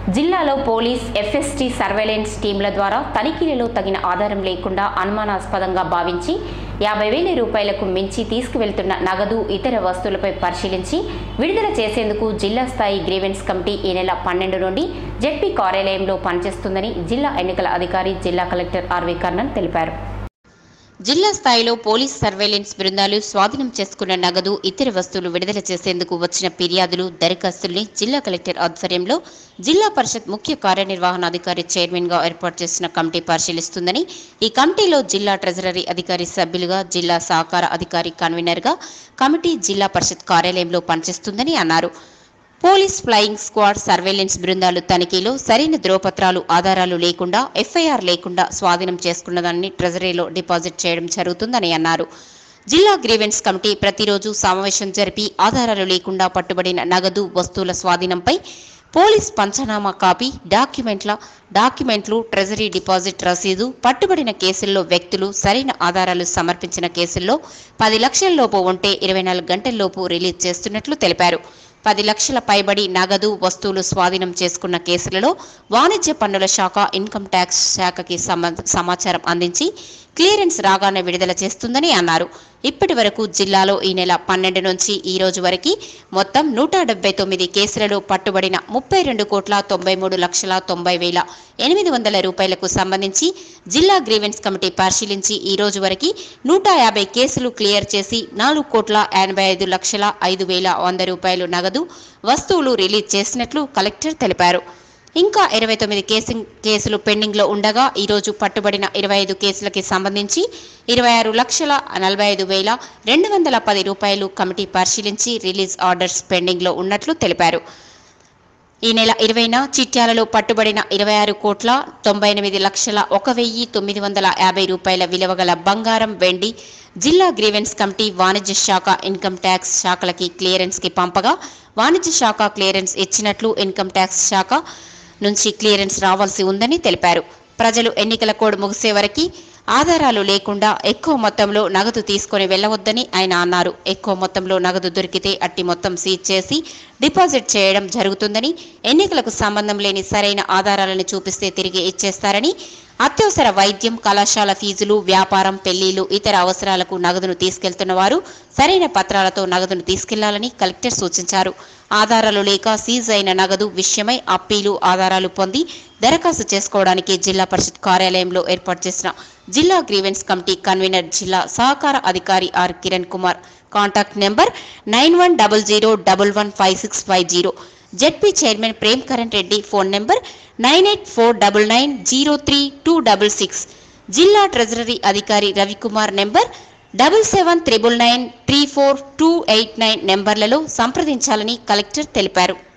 జిల్లాలో police FST surveillance టీంల ద్వారా తనిఖీలలో తగిన ఆధారం లేకుండా అనుమానాస్పదంగా భావించి యాభై వేల రూపాయలకు మించి తీసుకువెళ్తున్న నగదు ఇతర వస్తువులపై పరిశీలించి విడుదల చేసేందుకు జిల్లా స్థాయి గ్రీవెన్స్ కమిటీ ఈ నెల పన్నెండు నుండి జెడ్పీ కార్యాలయంలో పనిచేస్తుందని జిల్లా ఎన్నికల అధికారి జిల్లా కలెక్టర్ ఆర్వి కర్ణన్ తెలిపారు జిల్లా స్థాయిలో పోలీస్ సర్వేలెన్స్ బృందాలు స్వాధీనం చేసుకున్న నగదు ఇతర వస్తువులు విడుదల చేసేందుకు వచ్చిన ఫిర్యాదులు దరఖాస్తుల్ని జిల్లా కలెక్టర్ ఆధ్వర్యంలో జిల్లా పరిషత్ ముఖ్య కార్యనిర్వహణాధికారి చైర్మన్ గా ఏర్పాటు చేసిన కమిటీ పరిశీలిస్తుందని ఈ కమిటీలో జిల్లా ట్రెజరీ అధికారి సభ్యులుగా జిల్లా సహకార అధికారి కన్వీనర్ గా కమిటీ జిల్లా పరిషత్ కార్యాలయంలో పనిచేస్తుందని అన్నారు పోలీస్ ఫ్లయింగ్ స్క్వాడ్ సర్వేలెన్స్ బృందాలు తనిఖీలో సరైన ధ్రువపత్రాలు ఆధారాలు లేకుండా ఎఫ్ఐఆర్ లేకుండా స్వాధీనం చేసుకున్నదాన్ని ట్రెజరీలో డిపాజిట్ చేయడం జరుగుతుందని అన్నారు జిల్లా గ్రీవెన్స్ కమిటీ ప్రతిరోజు సమావేశం జరిపి ఆధారాలు లేకుండా పట్టుబడిన నగదు వస్తువుల స్వాధీనంపై పోలీస్ పంచనామా కాపీ డాక్యుమెంట్ల డాక్యుమెంట్లు ట్రెజరీ డిపాజిట్ రసీదు పట్టుబడిన కేసుల్లో వ్యక్తులు సరైన ఆధారాలు సమర్పించిన కేసుల్లో పది లక్షల లోపు ఉంటే ఇరవై నాలుగు గంటల్లోపు రిలీజ్ చేస్తున్నట్లు తెలిపారు పది లక్షల పైబడి నగదు వస్తువులు స్వాధీనం చేసుకున్న కేసులలో వాణిజ్య పన్నుల శాఖ ఇన్కమ్ ట్యాక్స్ శాఖకి సంబంధ సమాచారం అందించి క్లియరెన్స్ రాగానే విడుదల చేస్తుందని అన్నారు ఇప్పటి వరకు జిల్లాలో ఈ నెల పన్నెండు నుంచి ఈ రోజు వరకు మొత్తం నూట డెబ్బై తొమ్మిది కేసులలో పట్టుబడిన ముప్పై రెండు కోట్ల తొంభై మూడు లక్షల తొంభై వేల ఎనిమిది వందల రూపాయలకు సంబంధించి జిల్లా గ్రీవెన్స్ కమిటీ పరిశీలించి ఈ రోజు వరకు నూట యాభై కేసులు క్లియర్ చేసి నాలుగు కోట్ల ఎనభై ఐదు లక్షల ఐదు వేల వంద రూపాయలు నగదు వస్తువులు రిలీజ్ చేసినట్లు కలెక్టర్ తెలిపారు ఇంకా ఇరవై తొమ్మిది కేసు కేసులు పెండింగ్లో ఉండగా ఈరోజు పట్టుబడిన ఇరవై ఐదు కేసులకి సంబంధించి ఇరవై ఆరు లక్షల నలభై ఐదు వేల రెండు వందల పది రూపాయలు కమిటీ పరిశీలించి రిలీజ్ ఆర్డర్స్ పెండింగ్లో ఉన్నట్లు తెలిపారు ఈ నెల ఇరవైన చిట్యాలలో పట్టుబడిన ఇరవై ఆరు కోట్ల తొంభై ఎనిమిది లక్షల ఒక వెయ్యి తొమ్మిది వందల యాభై రూపాయల విలువ గల బంగారం వెండి జిల్లా గ్రీవెన్స్ కమిటీ వాణిజ్య శాఖ ఇన్కమ్ ట్యాక్స్ శాఖలకి క్లియరెన్స్కి పంపగా వాణిజ్య శాఖ క్లియరెన్స్ ఇచ్చినట్లు ఇన్కమ్ ట్యాక్స్ శాఖ నుంచి క్లియరెన్స్ రావాల్సి ఉందని తెలిపారు ప్రజలు ఎన్నికల కోడ్ ముగిసే వరకు ఆధారాలు లేకుండా ఎక్కువ మొత్తంలో నగదు తీసుకొని వెళ్ళవద్దని ఆయన అన్నారు ఎక్కువ మొత్తంలో నగదు దొరికితే అట్టి మొత్తం సీజ్ చేసి డిపాజిట్ చేయడం జరుగుతుందని ఎన్నికలకు సంబంధం లేని సరైన ఆధారాలను చూపిస్తే తిరిగి ఇచ్చేస్తారని అత్యవసర వైద్యం కళాశాల ఫీజులు వ్యాపారం పెళ్లిళ్లు ఇతర అవసరాలకు నగదును తీసుకెళ్తున్న వారు సరైన పత్రాలతో నగదును తీసుకెళ్లాలని కలెక్టర్ సూచించారు ఆధారాలు లేక సీజ్ అయిన నగదు విషయమై అప్పీలు ఆధారాలు పొంది దరఖాస్తు చేసుకోవడానికి జిల్లా పరిషత్ కార్యాలయంలో ఏర్పాటు చేసిన జిల్లా గ్రీవెన్స్ కమిటీ కన్వీనర్ జిల్లా సహకార అధికారి R Kiran Kumar contact number nine one double zero double one five six five zero ZP chairman Prem Karan Reddy phone number nine eight four double nine zero three two double six జిల్లా ట్రెజరీ అధికారి Ravikumar number double seven triple nine three four two eight nine నెంబర్లలో సంప్రదించాలని collector తెలిపారు